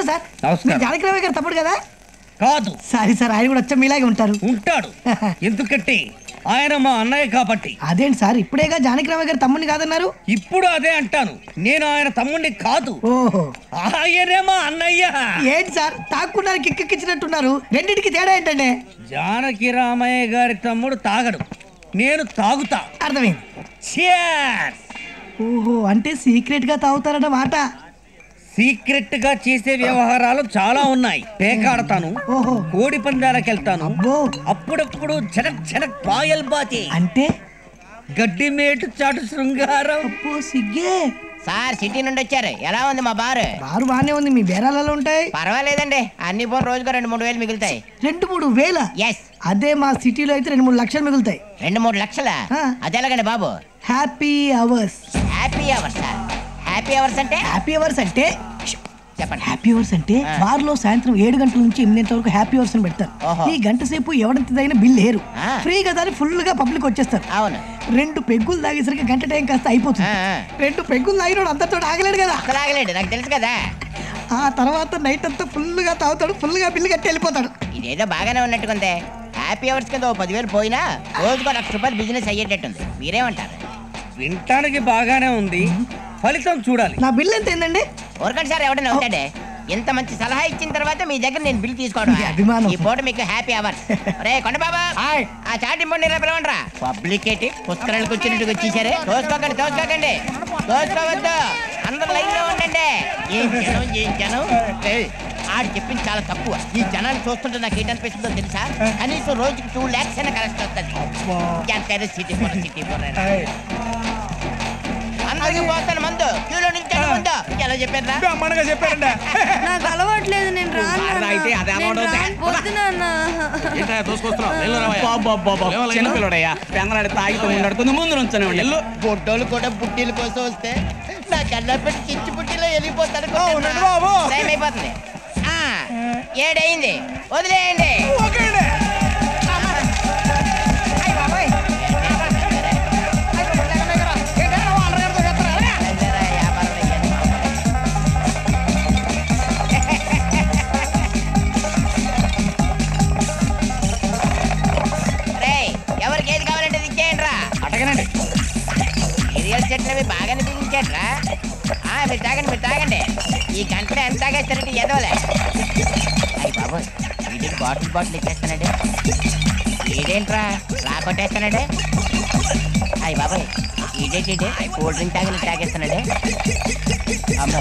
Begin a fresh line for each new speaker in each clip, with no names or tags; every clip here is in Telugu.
సార్
నమస్కారం.
మీరు జానకిరావు గారు తప్పుడు కదా
కాదు
సారీ సార్ ఆయన కూడా వచ్చా మీలాగే ఉంటారు
ఉంటాడు ఎందుకంటే ఆయన మా అన్నయ్య కాబట్టి
అదేంటి సార్ ఇప్పుడేగా జానకిరావు గారు తమ్ముడిని కాదన్నారు
ఇప్పుడు అదే అంటాను నేను ఆయన తమ్ముడిని కాదు
ఓహో
ఆయనే మా అన్నయ్య
ఏంటి సార్ తాక్కున్నారు కిక్కెక్కించినట్టున్నారు రెండింటికి తేడా ఏంటండి
జానకి రామయ్య గారి తమ్ముడు తాగడు నేను తాగుతా
అర్థమైంది
Cheers!
ఓహో అంటే సీక్రెట్ గా తాగుతారన్నమాట
సీక్రెట్ గా చేసే వ్యవహారాలు చాలా ఉన్నాయి పేకాడతాను
ఓహో
కోడి పందాలకు వెళ్తాను
అబ్బో
అప్పుడప్పుడు జనక్ జనక్ పాయల్ బాతి
అంటే
గడ్డి మేటు చాటు శృంగారం
అబ్బో సిగ్గే
సార్ సిటీ నుండి వచ్చారు ఎలా ఉంది మా బారు
బారు బాగానే ఉంది మీ బేరాలలో ఉంటాయి
పర్వాలేదండి అన్ని పోను రోజుకు రెండు మూడు వేలు మిగులుతాయి
రెండు మూడు వేల
ఎస్
అదే మా సిటీలో అయితే రెండు మూడు లక్షలు మిగులుతాయి
రెండు మూడు లక్షల
ఆ.
అదేలాగండి బాబు
happy hours
happy hours sir happy hours అంటే
హ్యాపీ అవర్స్ అంటే
చెప్పండి
హ్యాపీ అవర్స్ అంటే
ఆ.
బార్ లో సాయంత్రం ఏడు గంటల నుంచి ఎనిమిది వరకు హ్యాపీ అవర్స్ అని పెడతారు
ఓహో.
ఈ గంట సేపు ఎవడంత తగిన బిల్ లేరు
ఆ.
ఫ్రీ కదా అని ఫుల్ గా పబ్లిక్ వచ్చేస్తారు
అవును
రెండు పెగ్గులు తాగేసరికి గంట టైం కాస్త అయిపోతుంది
ఆ, ఆ.
రెండు పెగ్గులు తాగినోడు అంతతో ఆగలేడు కదా
అసలు ఆగలేడు నాకు తెలుసు కదా
ఆ తర్వాత నైట్ అంతా ఫుల్ గా తాగుతాడు ఫుల్ గా బిల్లు కట్టి వెళ్ళిపోతాడు
ఇదేదో బాగానే ఉన్నట్టుకుంది హ్యాపీ అవర్స్ కింద ఓ పదివేలు పోయినా రోజుకో లక్ష రూపాయలు బిజినెస్ అయ్యేటట్టుంది మీరేమంటారు
వినటానికి బాగానే ఉంది ఫలితం చూడాలి
నా బిల్ ఎంత ఏందండి
ఊరకండి సార్ ఎవడైనా అవుతాడే ఇంత మంచి సలహా ఇచ్చిన తర్వాత మీ దగ్గర నేను బిల్ తీసుకోవడం
మీ అభిమానం.
ఈ పూట మీకు హ్యాపీ అవర్స్ రే కొండ బాబా ఆ చాటి మొండి పిలవండిరా పబ్లిక్ ఏంటి పుస్తకాలకు వచ్చినట్టు వచ్చేసారే తోసుకోకండి తోసుకోకండి తోసుకోవద్దు అందరు లైన్ లో ఉండండి ఏం జనం ఏం జనం ఏయ్, ఆడు చెప్పింది చాలా తక్కువ ఈ జనాన్ని చూస్తుంటే నాకు ఏంటనిపిస్తుందో తెలుసా కనీసం రోజుకి టూ ల్యాక్స్ అయినా కలెక్ట్ వస్తుంది ఎంతైనా సిటీ పోర సిటీ పోర అందరికి పోతాను మందు క్యూలో నిల్చోండి ముందు ఎలా చెప్పారా
బ్రహ్మాండంగా చెప్పారండి
నాకు అలవాట్లేదు నేను రాను
బాగా తాగితే అదే అమౌంట్ అవుతాయి. ఏంటా దోసుకొస్తున్నావు
చిన్నపిల్లడయ్యా పెందలాడి తాగితే ఉన్నాడు కొంచెం ముందు నుంచనే ఉండి
ఎల్లు
బొడ్డోలు కూడా బుట్టీల కోసం వస్తే నా కన్నా పెట్టి చిచ్చు బుట్టిలో వెళ్ళిపోతాడు
అవునండి బాబు.
టైం అయిపోతుంది ఆ, ఏడయింది వదిలేయండి రేయ్, ఎవరికి ఏది కావాలంటే అది ఇచ్చేయండి రా
అటగనండి
సీరియల్ సెట్లు అవి బాగానే బిగించాడు రా ఆ, మీరు తాగండి మీరు తాగండి ఈ గంటలో ఎంత తాగేస్తారంటే ఎదవలే అయ్యి బాబు వీడికి బాటిల్ బాటిల్ ఇచ్చేస్తానండి ఈడేంట్రా రా కొట్టేస్తానండి అయ్యి బాబాయ్ ఈడేంటి కూల్ డ్రింక్ తాగిన తాగేస్తానండి అమ్మో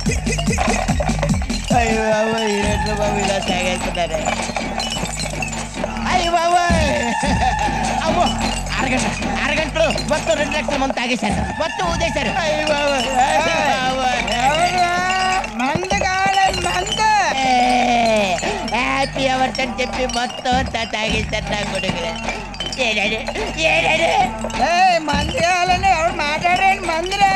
అయ్యి బాబాయ్ ఈడేంట్రా బాబు ఇలా తాగేస్తున్నారే అయ్యి బాబాయ్ అమ్మో అరగంట అరగంటలో మొత్తం రెండు లక్షల మంది తాగేశారు మొత్తం ఊదేశారు అయ్యి బాబాయ్ అయ్యి బాబాయ్ హ్యాపీ అవర్స్ అని చెప్పి మొత్తం అంతా తాగేశారు నా కొడుకు ఏడాడు ఏడాడు
మంది కావాలని ఎవరు మాట్లాడండి మందిరా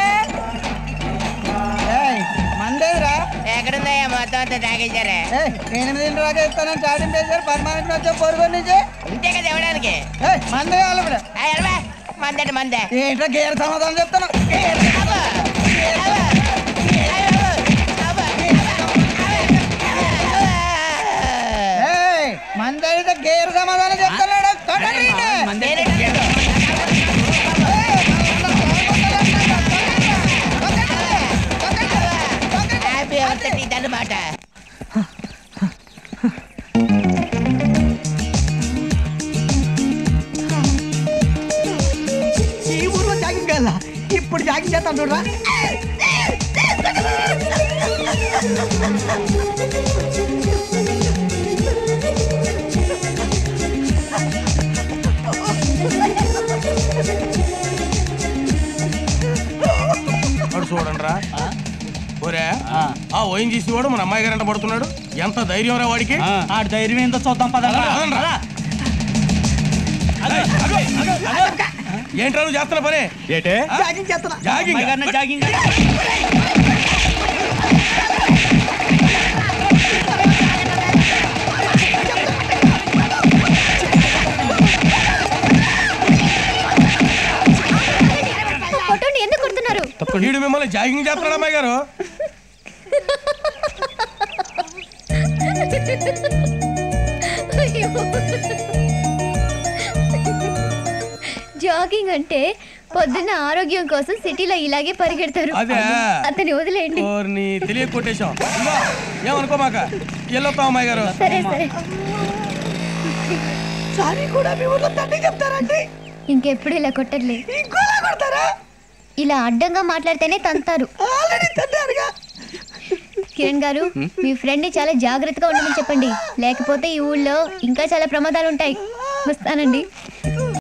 మందేరా
ఎక్కడుందయ్యా మొత్తం అంతా తాగేశారే
ఎనిమిది దాకా ఇస్తానని చాటింపు చేశారు పర్మానెంట్ వచ్చే పొరుగు నుంచి
ఇంతే కదా ఇవ్వడానికి
మందే కావాలి ఇప్పుడు
ఏయ్, ఎడవా. మందంటే మందే
ఏంటో గేర సమాధానం చెప్తాను
అబ్బా. అబ్బా. అబ్బా. అబ్బా.
మంది అయితే గేర సమాధానం చెప్తున్నాడు
హ్యాపీ అవర్స్ అంటే ఇదన్నమాట
ఈ ఊర్లో జాగింగ్ వెళ్ళా ఇప్పుడు జాగింగ్ చేస్తాను చూడరా
వాడు చూడండి రా ఒరే ఆ ఓయిన్ చేసి వాడు మన అమ్మాయి గారంట పడుతున్నాడు ఎంత ధైర్యం రా వాడికి
ఆ ధైర్యం ఏందో చూద్దాం పదండి
పదండి రా. ఏంట్రా నువ్వు చేస్తున్న పని
ఏటే
జాగింగ్ చేస్తున్నా
జాగింగ్
జాగింగ్
కొట్టండి ఎందుకు కొడుతున్నారు
వీడు మిమ్మల్ని జాగింగ్ చేస్తున్నాడు అమ్మాయి గారు
అయ్యో. జాగింగ్ అంటే పొద్దున్న ఆరోగ్యం కోసం సిటీలో ఇలాగే పరిగెడతారు
అదే.
అతని వదిలేయండి
ఓర్ని తెలియ కొట్టేశాం ఇదిగో, ఏమనుకోమాక వెళ్ళొస్తాం అమ్మాయి గారు
సరే సరే
సారీ కూడా మీ ఊర్లో తండ్రి చెప్తారండి
ఇంకెప్పుడు ఇలా కొట్టర్లే
ఇంకోలా కొడతారా
ఇలా అడ్డంగా మాట్లాడితేనే తంతారు
ఆల్రెడీ తండ్రిగా
కిరణ్ గారు మీ ఫ్రెండ్ ని చాలా జాగ్రత్తగా ఉండమని చెప్పండి లేకపోతే ఈ ఊళ్ళో ఇంకా చాలా ప్రమాదాలు ఉంటాయి వస్తానండి